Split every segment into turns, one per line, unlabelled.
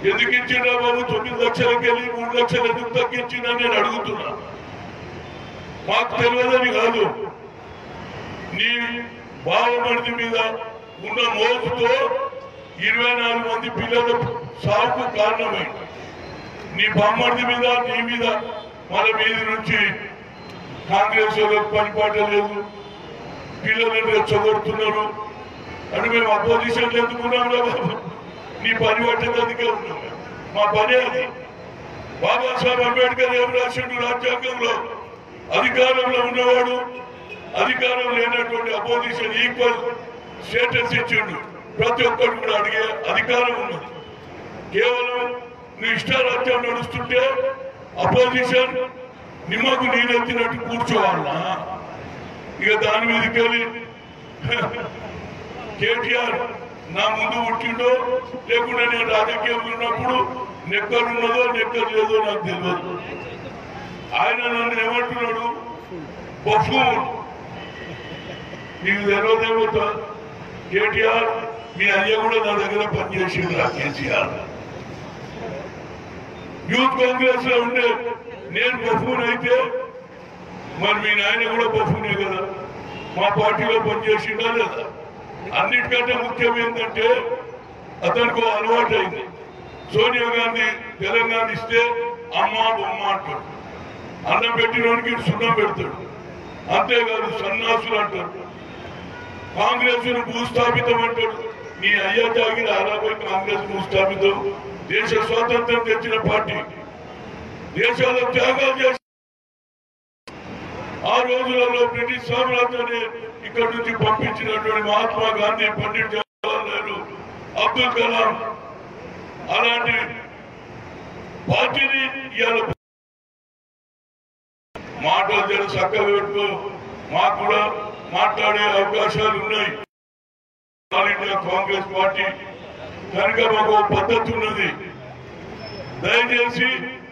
ఎందుకు ఇచ్చిండ్రా బాబు తొమ్మిది లక్షలకి వెళ్ళి మూడు లక్షలు ఎందుకు తగ్గించిందా నేను అడుగుతున్నా మాకు తెలియదని కాదు నీ బావమరిది మీద ఉన్న మోసుతో ఇరవై నాలుగు మంది పిల్లల సాగుకు కారణమైంది నీ బామ్మర్ది మీద నీ మీద మన మీద నుంచి కాంగ్రెస్ వాళ్ళకి పనిపాట లేదు పిల్లలను రెచ్చగొడుతున్నారు అని మేము అపోజిషన్ ఎందుకున్నాం రా బాబు నీ పని పట్టేందుకే ఉన్నాం మేము. మా పనే అది బాబాసాహెబ్ అంబేద్కర్ ఏం రాసిండు రాజ్యాంగంలో అధికారంలో ఉన్నవాడు అధికారం లేనటువంటి అపోజిషన్ ఈక్వల్ స్టేటస్ ఇచ్చిండు ప్రతి ఒక్కరు కూడా అడిగే అధికారం ఉన్నది కేవలం నీ ఇష్టారాజ్యం నడుస్తుంటే అపోజిషన్ నిమ్మకు నీరెత్తినట్టు కూర్చోవాలనా ఇక దాని మీదకి వెళ్ళి కేటీఆర్ నా ముందు పుట్టిండో లేకుండా నేను రాజకీయంలో ఉన్నప్పుడు నెక్కలున్నదో నెక్కలు లేదో నాకు తెలియదు ఆయన నన్ను ఏమంటున్నాడు బఫూన్ నీకు తెలియదేమో తా- కేటీఆర్ మీ అయ్య కూడా నా దగ్గర పనిచేసింది రా కేసీఆర్ యూత్ కాంగ్రెస్ లో ఉండే నేను బఫూన్ అయితే మరి మీ నాయన కూడా బఫూనే కదా మా పార్టీలో పనిచేసిందా లేదా అన్నిటికంటే ముఖ్యం ఏంటంటే అతనికి ఓ అలవాటు అయింది సోనియా గాంధీ తెలంగాణ ఇస్తే అమ్మ బొమ్మ అంటాడు అన్నం పెట్టినోనికి సున్నం పెడతాడు అంతేకాదు సన్నాసులు అంటారు కాంగ్రెస్ ను భూస్థాపితం అంటాడు నీ అయ్యా జాగిరి ఆరాబోయి కాంగ్రెస్ భూస్థాపితం దేశ స్వాతంత్రం తెచ్చిన పార్టీ దేశాల త్యాగాలు చేసి ఆ రోజులలో బ్రిటిష్ సామ్రాజ్యాన్ని ఇక్కడ నుంచి పంపించినటువంటి మహాత్మా గాంధీ పండిట్ జవహర్లాల్ నెహ్రూ అబ్దుల్ కలాం అలాంటి పార్టీని ఇవాళ మాటలు జర చక్కగా పెట్టుకో మాకు కూడా మాట్లాడే అవకాశాలు ఉన్నాయి ఆల్ ఇండియా కాంగ్రెస్ పార్టీ కనుక మాకు ఒక పద్ధతి ఉన్నది దయచేసి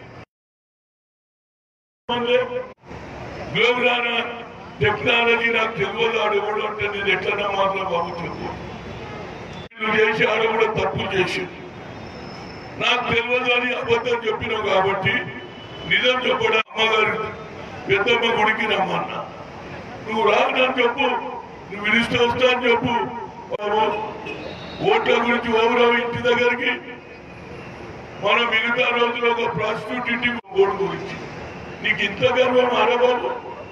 గ్లోబరాన టెక్నాలజీ నాకు తెలియదు ఆడవాడు అంటే నేను ఎట్లన్నా మాత్రం బాబు చెప్పు వీళ్ళు చేసి ఆడ కూడా తప్పు చేసి నాకు తెలియదు అని అబద్ధం చెప్పినావు కాబట్టి నిజం చెప్పడం అమ్మగారు పెద్దమ్మ గుడికి రమ్మన్నా నువ్వు రానని చెప్పు నువ్వు పిలిస్తే వస్తా అని చెప్పు బాబు ఓట్ల గురించి ఓవరావు ఇంటి దగ్గరికి మనం మిగతా రోజులు ఒక ప్రాస్టిట్యూట్ ఇంటికి ఓటు గురించి నీకు ఇంత గర్వం అరే బాబు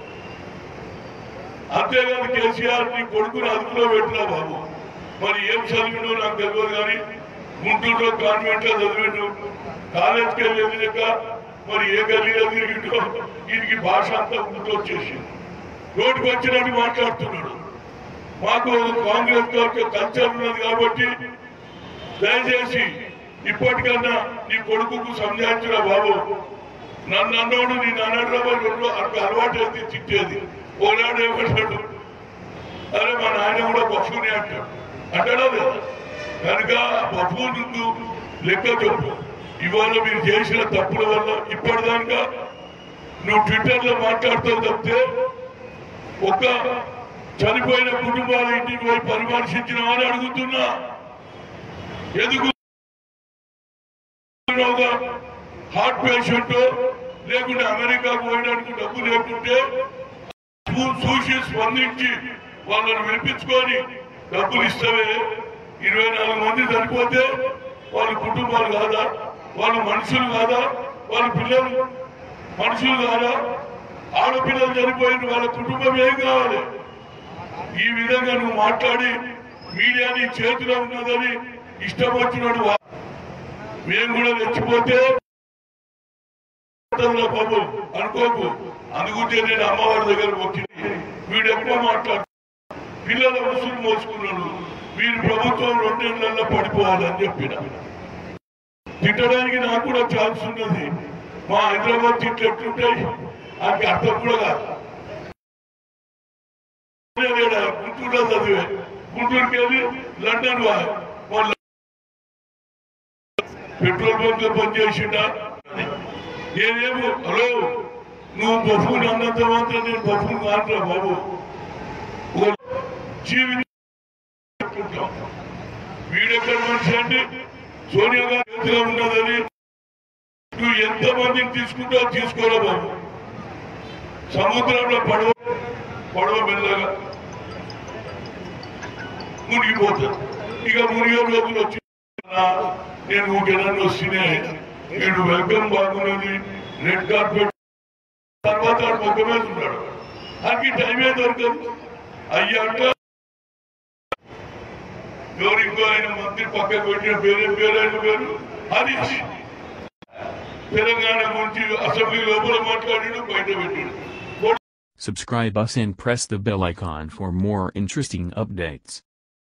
అంతేగాని కేసీఆర్ నీ కొడుకుని అదుపులో పెట్టినా బాబు మరి ఏం చదివినో నాకు తెలియదు కానీ గుంటూరులో కాన్వెంట్ లో చదివిండు కాలేజ్కి వెళ్ళి లెక్క మరి ఏ గల్లీలో తిరిగిండో వీరికి భాష అంతా గుర్తొచ్చేసింది రోడ్డుకు వచ్చినట్టు మాట్లాడుతున్నాడు మాకు కాంగ్రెస్ యొక్క కల్చర్ ఉన్నది కాబట్టి దయచేసి ఇప్పటికన్నా నీ కొడుకుకు సంజాయించిన బాబు నన్ను అన్నోడు నీ నాన్నరాబు రెండు అట్లా అలవాటు అయితే తిట్టేది ఓనాడు ఏమంటాడు అరే మా నాయన కూడా బఫూనే అంటాడు అంటాడా లేదా కనుక బఫూను లెక్క చెప్పు ఇవాళ మీరు చేసిన తప్పుల వల్ల ఇప్పటిదాకా నువ్వు ట్విట్టర్ లో మాట్లాడుతావు తప్పితే ఒక చనిపోయిన కుటుంబాల ఇంటికి పోయి పరామర్శించిన అని అడుగుతున్నా ఎందుకు హార్ట్ పేషెంట్ లేకుంటే అమెరికాకు పోయడానికి డబ్బు లేకుంటే చూ- చూసి స్పందించి వాళ్ళని వినిపించుకొని డబ్బులు ఇస్తావే ఇరవై నాలుగు మంది చనిపోతే వాళ్ళ కుటుంబాలు కాదా వాళ్ళు మనుషులు కాదా వాళ్ళ పిల్లలు మనుషులు కాదా ఆడపిల్లలు చనిపోయిన వాళ్ళ కుటుంబం ఏం కావాలి ఈ విధంగా నువ్వు మాట్లాడి మీడియా నీ చేతిలో ఉన్నదని ఇష్టం వచ్చినట్టు వా- మేము కూడా రెచ్చిపోతే మాట్లాడతాంరా బాబు అనుకోకు అందుకుంటే నేను అమ్మవారి దగ్గర వచ్చి వీడు ఎక్కువ మాట్లాడు పిల్లల ముసులు మోసుకున్నాడు వీరి ప్రభుత్వం రెండేళ్లలో పడిపోవాలని చెప్పిన తిట్టడానికి నాకు కూడా ఛాన్స్ ఉన్నది మా హైదరాబాద్ తిట్లు ఎట్లుంటాయి అది అర్థం కూడా కాదు లేడా, గుంటూరులో చదివే గుంటూరుకి వెళ్ళి లండన్ వా వాళ్ళ పెట్రోల్ బంక్ లో పనిచేసిండా నేనేమో హలో నువ్వు బఫూన్ అన్నంత మాత్రం నేను బఫూన్ కాదురా బాబు ఓ జీవితం వీడెక్కడ మనిషి అండి సోనియా గాంధీ చేతిలో ఉన్నదని నువ్వు ఎంత మందిని తీసుకుంటావు తీసుకోరా బాబు సముద్రంలో పడవ పడవ మెల్లగా మునిగిపోతుంది ఇక మునిగే రోజులు వచ్చి నేను ఊకెనని వస్తేనే వీడు వెల్కమ్ బాగున్నది రెడ్ కార్పెట్ తర్వాత వాడు ముఖం మీద ఉన్నాడు అది టైమే దొరకదు అయ్యాక ఎవరు ఇంకో ఆయన మంత్రి పక్కకు పెట్టిన పేరే పేరైన పేరు హరీష్ తెలంగాణ గురించి అసెంబ్లీ లోపల మాట్లాడాడు బయట పెట్టాడు
Subscribe us and press the bell icon for more interesting updates.